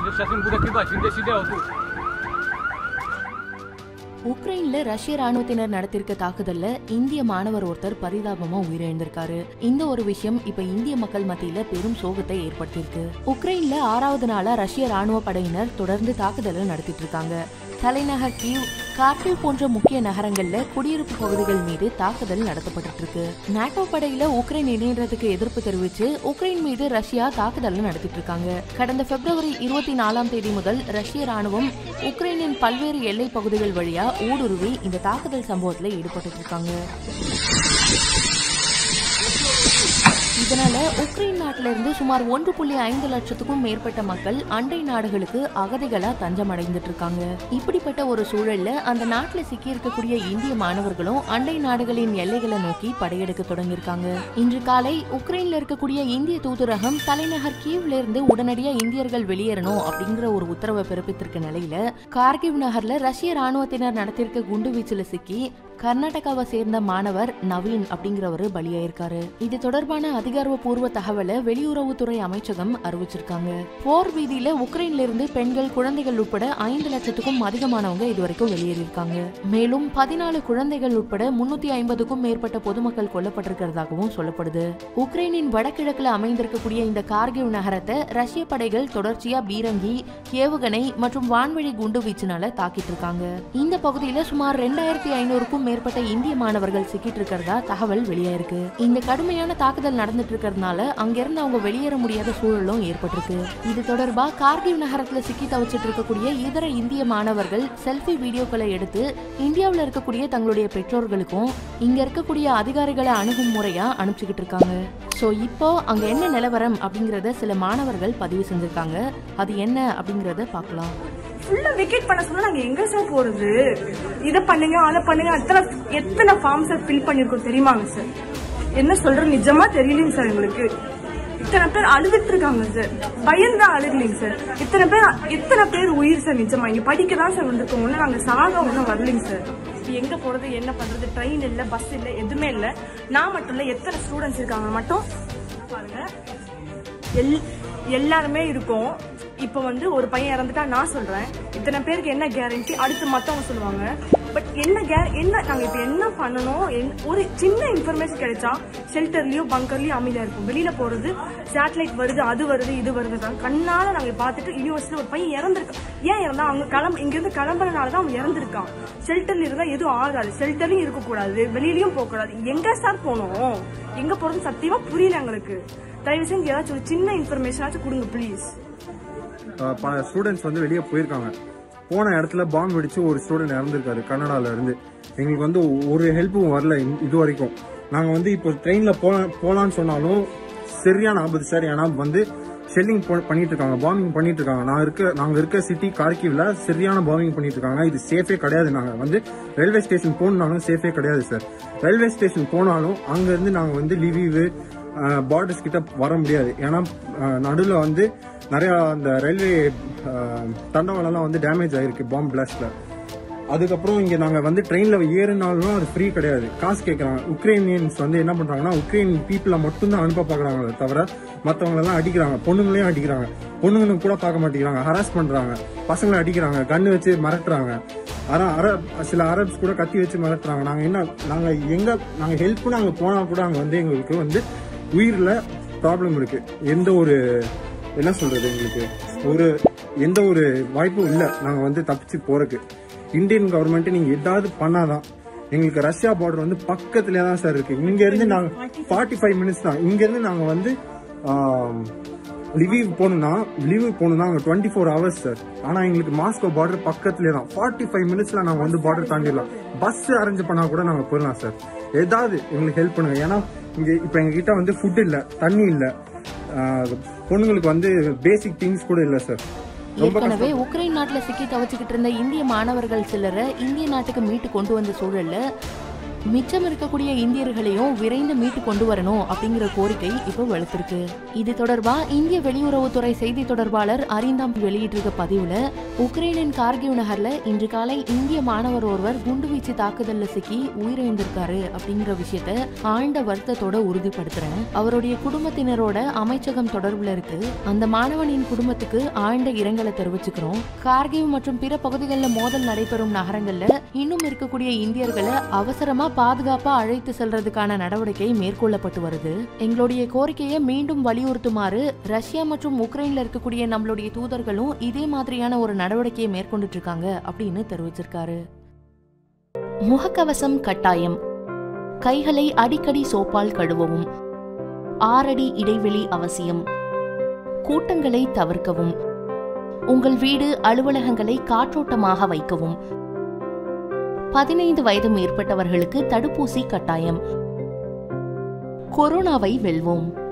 to сейчас им буду кидать, где сидел тут. உக்ரைன்ல ரஷ்ய ராணுவத்தினர் நடத்திருக்க தாக்குதல்ல இந்திய மாணவர் ஒருத்தர் பரிதாபமா உயிரிழந்திருக்காரு இந்த ஒரு விஷயம் இப்ப இந்திய மக்கள் மத்தியில பெரும் சோகத்தை ஏற்படுத்தியிருக்கு உக்ரைன்ல ஆறாவது நாளா ரஷ்ய ராணுவ படையினர் தொடர்ந்து தாக்குதலை நடத்திட்டு இருக்காங்க தலைநகர் கீவ் கார்கிவ் போன்ற முக்கிய நகரங்கள்ல குடியிருப்பு பகுதிகள் மீது தாக்குதல் நடத்தப்பட்டு இருக்கு நாட்டோ படையில உக்ரைன் இணையறதுக்கு எதிர்ப்பு தெரிவிச்சு உக்ரைன் மீது ரஷ்யா தாக்குதல் நடத்திட்டு இருக்காங்க கடந்த பிப்ரவரி இருபத்தி நாலாம் தேதி முதல் ரஷ்ய ராணுவம் உக்ரைனின் பல்வேறு எல்லை பகுதிகள் வழியா ஊடுருவி இந்த தாக்குதல் சம்பவத்துல ஈடுபட்டு இருக்காங்க இதனால உக்ரைன் நாட்டில இருந்து சுமார் ஒன்று புள்ளி ஐந்து லட்சத்துக்கும் மேற்பட்ட மக்கள் அண்டை நாடுகளுக்கு அகதிகளா தஞ்சம் அடைந்துட்டு இருக்காங்க இப்படிப்பட்ட ஒரு சூழல்ல அந்த நாட்டுல சிக்கி இருக்கக்கூடிய இந்திய மாணவர்களும் அண்டை நாடுகளின் எல்லைகளை நோக்கி படையெடுக்க தொடங்கியிருக்காங்க இன்று காலை உக்ரைன்ல இருக்கக்கூடிய இந்திய தூதரகம் தலைநகர் கீவ்ல இருந்து உடனடியா இந்தியர்கள் வெளியேறணும் அப்படிங்கிற ஒரு உத்தரவை பிறப்பித்திருக்க நிலையில கார்கிவ் நகர்ல ரஷ்ய ராணுவத்தினர் நடத்தியிருக்க குண்டுவீச்சுல சிக்கி கர்நாடகாவை சேர்ந்த மாணவர் நவீன் அப்படிங்கிறவரு பலியாயிருக்காரு இது தொடர்பான அதிகாரப்பூர்வ தகவலை வெளியுறவுத்துறை அமைச்சகம் அறிவிச்சிருக்காங்க போர் வீதியில உக்ரைன்ல இருந்து பெண்கள் குழந்தைகள் உட்பட ஐந்து லட்சத்துக்கும் அதிகமானவங்க இதுவரைக்கும் வெளியேறியிருக்காங்க மேலும் பதினாலு குழந்தைகள் உட்பட முன்னூத்தி ஐம்பதுக்கும் மேற்பட்ட பொதுமக்கள் கொல்லப்பட்டிருக்கிறதாகவும் சொல்லப்படுது உக்ரைனின் வடகிழக்குல அமைந்திருக்கக்கூடிய இந்த கார்கிவ் நகரத்தை ரஷ்ய படைகள் தொடர்ச்சியா பீரங்கி ஏவுகணை மற்றும் வான்வழி குண்டு வீச்சினால தாக்கிட்டு இருக்காங்க இந்த பகுதியில சுமார் ரெண்டாயிரத்தி ஐநூறுக்கும் மேற்பட்ட இந்திய மாணவர்கள் சிக்கிட்டு இருக்கிறதா தகவல் வெளியாயிருக்கு இந்த கடுமையான தாக்குதல் நடந்துட்டு இருக்கிறதுனால அங்கிருந்து அவங்க வெளியேற முடியாத சூழலும் ஏற்பட்டிருக்கு இது தொடர்பா கார்கிவ் நகரத்துல சிக்கி தவிச்சிட்டு இருக்கக்கூடிய இதர இந்திய மாணவர்கள் செல்ஃபி வீடியோக்களை எடுத்து இந்தியாவுல இருக்கக்கூடிய தங்களுடைய பெற்றோர்களுக்கும் இங்க இருக்கக்கூடிய அதிகாரிகளை அணுகும் முறையா அனுப்பிச்சுக்கிட்டு இருக்காங்க சோ இப்போ அங்க என்ன நிலவரம் அப்படிங்கறத சில மாணவர்கள் பதிவு செஞ்சிருக்காங்க அது என்ன அப்படிங்கறத பார்க்கலாம் ஃபுல்லா வெக்கேட் பண்ண சொன்னா நாங்க எங்க சார் போறது இத பண்ணுங்க அதை பண்ணுங்க எத்தனை எத்தனை ஃபார்ம்ஸ் ஃபில் பண்ணிருக்கோம் தெரியுமாங்க சார் என்ன சொல்ற நிஜமா தெரியலங்க சார் எங்களுக்கு இத்தனை பேர் அழுதுட்டு இருக்காங்க சார் பயந்தா அழுகலைங்க சார் இத்தனை பேர் எத்தனை பேர் உயிர் சார் நிஜமா இங்க படிக்க தான் சார் வந்திருக்கோம் ஒன்னும் நாங்க சாக ஒன்றும் வரலைங்க சார் எங்க போறது என்ன பண்றது ட்ரெயின் இல்ல பஸ் இல்ல எதுவுமே இல்ல நான் மட்டும் இல்ல எத்தனை ஸ்டூடெண்ட்ஸ் இருக்காங்க மட்டும் பாருங்க எல் எல்லாருமே இருக்கோம் இப்போ வந்து ஒரு பையன் இறந்துட்டா நான் சொல்றேன் இத்தனை பேருக்கு என்ன கேரண்டி அடுத்து மத்தவங்க சொல்லுவாங்க பட் என்ன கே என்ன நாங்க இப்போ என்ன பண்ணணும் என்- ஒரு சின்ன இன்ஃபர்மேஷன் கிடைச்சா ஷெல்டர்லயோ பங்கர்லயோ அமைதியா இருக்கும் வெளியில போறது சேட்டலைட் வருது அது வருது இது வருது தான் கண்ணால நாங்க பார்த்துட்டு யூனிவர்சிட்டி ஒரு பையன் இறந்துருக்கான் ஏன் இறந்தா அவங்க கிளம்ப இங்க இருந்து கிளம்புறதுனால தான் அவன் இறந்துருக்கான் ஷெல்டர்ல இருந்தா எதுவும் ஆகாது ஷெல்டர்லயும் இருக்கக்கூடாது வெளியிலயும் போக கூடாது எங்க சார் போனோம் எங்க போறது சத்தியமா புரியல எங்களுக்கு தயவு செஞ்சு ஏதாச்சும் ஒரு சின்ன இன்ஃபர்மேஷனாச்சும் கொடுங்க ப்ளீஸ் அஹ் பல ஸ்டூடெண்ட்ஸ் வந்து வெளியே போயிருக்காங்க போன இடத்துல பாம்பு வெடிச்சு ஒரு ஸ்டூடெண்ட் இறந்துருக்காரு கன்னடால இருந்து எங்களுக்கு வந்து ஒரு ஹெல்ப்பும் வரல இன்- இது வரைக்கும் நாங்க வந்து இப்போ ட்ரெயின்ல போலான்னு சொன்னாலும் சரியான ஆபத்து சார் ஏன்னா வந்து ஷெல்லிங் பண்ணிட்டு இருக்காங்க பாம்பிங் பண்ணிட்டு இருக்காங்க நான் இருக்க நாங்க இருக்க சிட்டி கார்கிவ்ல சரியான பாம்பிங் பண்ணிட்டு இருக்காங்க இது சேஃபே கிடையாது நாங்க வந்து ரயில்வே ஸ்டேஷன் போனாலும் சேஃபே கிடையாது சார் ரயில்வே ஸ்டேஷன் போனாலும் அங்க இருந்து நாங்க வந்து லிவிவு பார்டர்ஸ் கிட்ட வர முடியாது ஏன்னா நடுவில் வந்து நிறைய அந்த ரயில்வே தண்டவாளம்லாம் வந்து டேமேஜ் ஆயிருக்கு பாம்பு பிளாஸ்ட்ல அதுக்கப்புறம் இங்க நாங்க வந்து ட்ரெயின்ல ஏறினாலும் அது ஃப்ரீ கிடையாது காசு கேட்கறாங்க உக்ரைனியன்ஸ் வந்து என்ன பண்றாங்கன்னா உக்ரைன் பீப்புளை மட்டும்தான் அனுப்ப பாக்குறாங்களே தவிர மத்தவங்க எல்லாம் அடிக்கிறாங்க பொண்ணுங்களையும் அடிக்கிறாங்க பொண்ணுங்களுக்கு கூட பார்க்க மாட்டேங்கிறாங்க ஹராஸ் பண்றாங்க பசங்களை அடிக்கிறாங்க கண்ணு வச்சு மிரட்டுறாங்க ஆனா அரப் சில அரப்ஸ் கூட கத்தி வச்சு மிரட்டுறாங்க நாங்க என்ன நாங்க எங்க நாங்க ஹெல்ப் நாங்க போனா கூட அங்க வந்து எங்களுக்கு வந்து உயிர்ல ப்ராப்ளம் இருக்கு எந்த ஒரு என்ன சொல்றது எங்களுக்கு ஒரு எந்த ஒரு வாய்ப்பும் இல்ல நாங்க வந்து தப்பிச்சு போறதுக்கு இந்தியன் கவர்மெண்ட் நீங்க ஏதாவது பண்ணாதான் எங்களுக்கு ரஷ்யா பார்டர் வந்து பக்கத்துலயே தான் சார் இருக்கு இங்க இருந்து நாங்க ஃபார்ட்டி ஃபைவ் மினிட்ஸ் தான் இங்க இருந்து நாங்க வந்து லிவிவ் போகணும்னா லிவ் போகணும்னா அங்க டுவெண்ட்டி ஃபோர் ஹவர்ஸ் சார் ஆனா எங்களுக்கு மாஸ்கோ பார்டர் பக்கத்துலயே தான் ஃபார்ட்டி ஃபைவ் மினிட்ஸ்ல நாங்க வந்து பார்டர் தாண்டிடலாம் பஸ் அரேஞ்ச் பண்ணா கூட நாங்க போயிடலாம் சார் ஏதாவது எங்களுக்கு ஹெல்ப் பண்ணுங்க ஏன்னா இங்க இப்ப எங்க கிட்ட வந்து ஃபுட் இல்ல தண்ணி இல்ல ஆஹ், பொண்ணுங்களுக்கு வந்து பேசிக் திங்ஸ் கூட இல்ல சார் ரொம்ப ஏற்கனவே உக்ரைன் நாட்டுல சிக்கி தவிச்சுக்கிட்டு இருந்த இந்திய மாணவர்கள் சிலரை இந்திய நாட்டுக்கு மீட்டு கொண்டு வந்த சூழல்ல மிச்சம் இருக்கக்கூடிய இந்தியர்களையும் விரைந்து மீட்டு கொண்டு வரணும் அப்படிங்கிற கோரிக்கை இப்போ வலுத்திருக்கு இது தொடர்பா இந்திய வெளியுறவுத்துறை செய்தி தொடர்பாளர் அரிந்தாம் வெளியிட்டிருக்க பதிவுல உக்ரைனின் கார்கிவ் நகர்ல இன்று காலை இந்திய மாணவர் ஒருவர் குண்டுவீச்சு தாக்குதல்ல சிக்கி உயிரிழந்திருக்காரு அப்படிங்கிற விஷயத்த ஆழ்ந்த வருத்தத்தோட உறுதிப்படுத்துறேன் அவருடைய குடும்பத்தினரோட அமைச்சகம் தொடர்புல இருக்கு அந்த மாணவனின் குடும்பத்துக்கு ஆழ்ந்த இரங்கலை தெரிவிச்சுக்கிறோம் கார்கிவ் மற்றும் பிற பகுதிகளில் மோதல் நடைபெறும் நகரங்கள்ல இன்னும் இருக்கக்கூடிய இந்தியர்களை அவசரமா பாதுகாப்பா அழைத்து செல்றதுக்கான நடவடிக்கை மேற்கொள்ளப்பட்டு வருது எங்களுடைய கோரிக்கையை மீண்டும் வலியுறுத்துமாறு ரஷ்யா மற்றும் உக்ரைன்ல இருக்கக்கூடிய நம்மளுடைய தூதர்களும் இதே மாதிரியான ஒரு நடவடிக்கையை மேற்கொண்டுட்டு இருக்காங்க அப்படின்னு தெரிவிச்சிருக்காரு முகக்கவசம் கட்டாயம் கைகளை அடிக்கடி சோப்பால் கழுவவும் ஆறடி இடைவெளி அவசியம் கூட்டங்களை தவிர்க்கவும் உங்கள் வீடு அலுவலகங்களை காற்றோட்டமாக வைக்கவும் பதினைந்து வயது மேற்பட்டவர்களுக்கு தடுப்பூசி கட்டாயம் கொரோனாவை வெல்வோம்